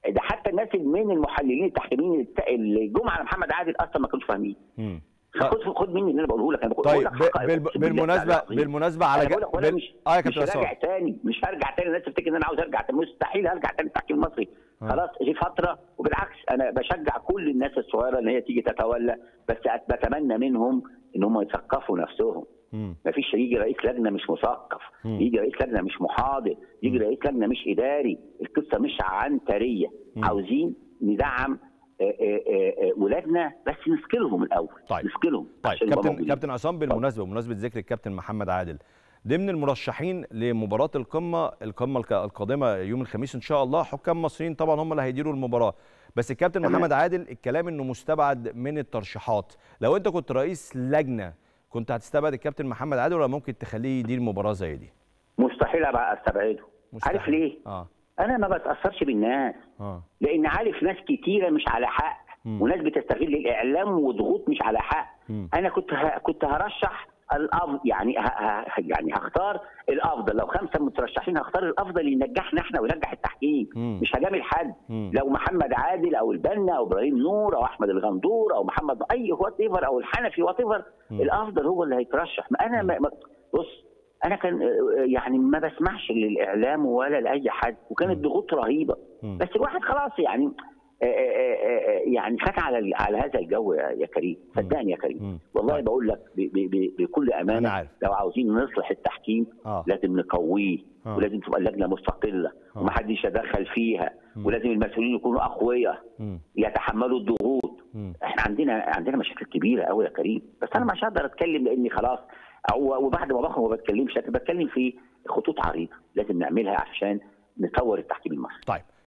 ده حتى الناس من المحللين التحكيميين الت- اللي جم على محمد عادل اصلا ما كانوش فاهمين مم. خد خد مني اللي انا بقوله لك انا بقول طيب لك ب- حقائق. بال- أقسم بالله بالمناسبه العظيم. بالمناسبه على انا بقول لك ولا بال- مش اه يا مش كابتن راجع عصام تاني مش هرجع تاني الناس تفتكر ان انا عاوز ارجع تاني مستحيل هرجع تاني التحكيم المصري آه. خلاص دي فتره وبالعكس انا بشجع كل الناس الصغيره ان هي تيجي تتولى بس أت- بتمنى منهم ان هم يثقفوا نفسهم مم. مفيش يجي رئيس لجنه مش مثقف مم. يجي رئيس لجنه مش محاضر يجي رئيس لجنه مش اداري القصه مش عنتريه مم. عاوزين ندعم آه، آه، آه، آه، ولادنا بس نسكلهم الاول طيب. نسكلهم طيب عشان يبقوا كابتن موجودين. كابتن عصام بالمناسبه بمناسبه ذكر الكابتن محمد عادل ضمن المرشحين لمباراه القمه القمه الك- القادمه يوم الخميس ان شاء الله حكام مصريين طبعا هم اللي هيديروا المباراه بس الكابتن تمام. محمد عادل الكلام انه مستبعد من الترشيحات لو انت كنت رئيس لجنه كنت هتستبعد الكابتن محمد عادل ولا ممكن تخليه يدير مباراه زي دي مستحيل ابقى استبعده مستحيل. عارف ليه؟ اه انا ما بتاثرش بالناس اه لان عارف ناس كتيره مش على حق مم. وناس بتستغل الاعلام وضغوط مش على حق مم. انا كنت ه... كنت هرشح الافضل يعني ه... ه... يعني هختار الافضل لو خمسه مترشحين هختار الافضل ينجحنا احنا وينجح التحكيم مم. مش هجامل حد مم. لو محمد عادل او البنا او ابراهيم نور او احمد الغندور او محمد اي وات ايفر او الحنفي وات ايفر مم. الافضل هو اللي هيترشح ما انا ما... ما- بص انا كان آه، يعني ما بسمعش للاعلام ولا لاي حد وكانت ضغوط رهيبه مم. بس الواحد خلاص يعني آه، آه، آه، يعني خد على على هذا الجو يا يا كريم صدقني يا مم. كريم والله طيب. بقول لك ب- ب- ب- بكل أنا امانه عارف. لو عاوزين نصلح التحكيم اه لازم نقويه آه. ولازم تبقى اللجنه مستقله آه. ومحدش يتدخل فيها مم. ولازم المسؤولين يكونوا اقوياء مم. يتحملوا الضغوط مم. احنا عندنا عندنا مشاكل كبيره قوي يا كريم بس انا مش هقدر اتكلم لاني خلاص أو وبعد ما بخرج ما بتكلمش لكن بتكلم في خطوط عريضه لازم نعملها عشان نطور التحكيم المصري طيب